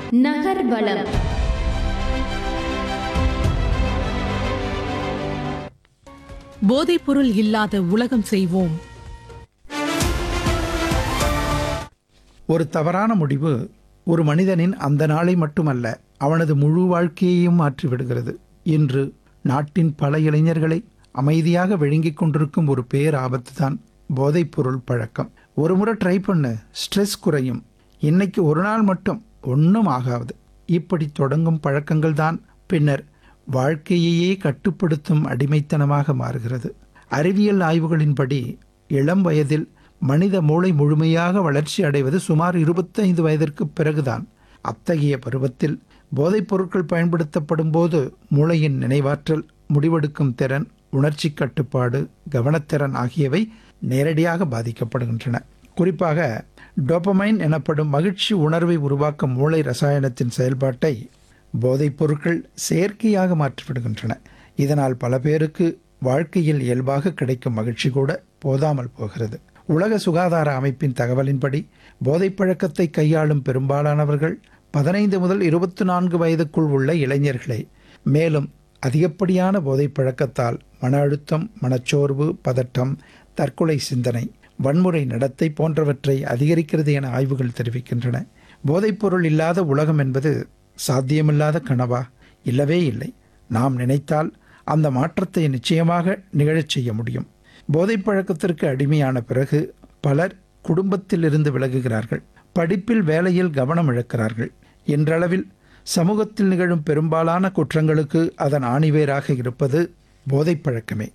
நகர்வலம் போதைப்பொருள் இல்லாத உலகம் செய்வோம் ஒரு தவறான முடிவு ஒரு மனிதனின் அந்த நாளை மட்டுமல்ல அவனது முழு வாழ்க்கையையும் மாற்றிவிடுகிறது இன்று நாட்டின் பல இளைஞர்களை அமைதியாக விழுங்கிக் கொண்டிருக்கும் ஒரு பேர் ஆபத்து தான் போதைப்பொருள் பழக்கம் ஒரு முறை ட்ரை பண்ணு ஸ்ட்ரெஸ் குறையும் இன்னைக்கு ஒரு நாள் மட்டும் ஒன்றும் ஆகாது இப்படி தொடங்கும் பழக்கங்கள் தான் பின்னர் வாழ்க்கையையே கட்டுப்படுத்தும் அடிமைத்தனமாக மாறுகிறது அறிவியல் ஆய்வுகளின்படி இளம் வயதில் மனித மூளை முழுமையாக வளர்ச்சி அடைவது சுமார் இருபத்தைந்து வயதிற்கு பிறகுதான் அத்தகைய பருவத்தில் போதைப் பொருட்கள் பயன்படுத்தப்படும் போது மூளையின் நினைவாற்றல் முடிவெடுக்கும் திறன் உணர்ச்சி கட்டுப்பாடு கவனத்திறன் ஆகியவை நேரடியாக பாதிக்கப்படுகின்றன குறிப்பாக டோபமைன் எனப்படும் மகிழ்ச்சி உணர்வை உருவாக்கும் மூளை ரசாயனத்தின் செயல்பாட்டை போதைப் பொருட்கள் செயற்கையாக மாற்றிவிடுகின்றன இதனால் பல பேருக்கு வாழ்க்கையில் இயல்பாக கிடைக்கும் மகிழ்ச்சி கூட போதாமல் போகிறது உலக சுகாதார அமைப்பின் தகவலின்படி போதைப் பழக்கத்தை கையாளும் பெரும்பாலானவர்கள் பதினைந்து முதல் இருபத்தி நான்கு வயதுக்குள் உள்ள இளைஞர்களே மேலும் அதிகப்படியான போதைப் பழக்கத்தால் மன அழுத்தம் மனச்சோர்வு பதட்டம் தற்கொலை சிந்தனை வன்முறை நடத்தை போன்றவற்றை அதிகரிக்கிறது என ஆய்வுகள் தெரிவிக்கின்றன போதைப்பொருள் இல்லாத உலகம் என்பது சாத்தியமில்லாத கனவா இல்லவே இல்லை நாம் நினைத்தால் அந்த மாற்றத்தை நிச்சயமாக நிகழச் செய்ய முடியும் போதைப் பழக்கத்திற்கு அடிமையான பிறகு பலர் குடும்பத்தில் இருந்து விலகுகிறார்கள் படிப்பில் வேலையில் கவனம் இழக்கிறார்கள் என்றளவில் சமூகத்தில் நிகழும் பெரும்பாலான குற்றங்களுக்கு அதன் ஆணிவேராக இருப்பது போதைப் பழக்கமே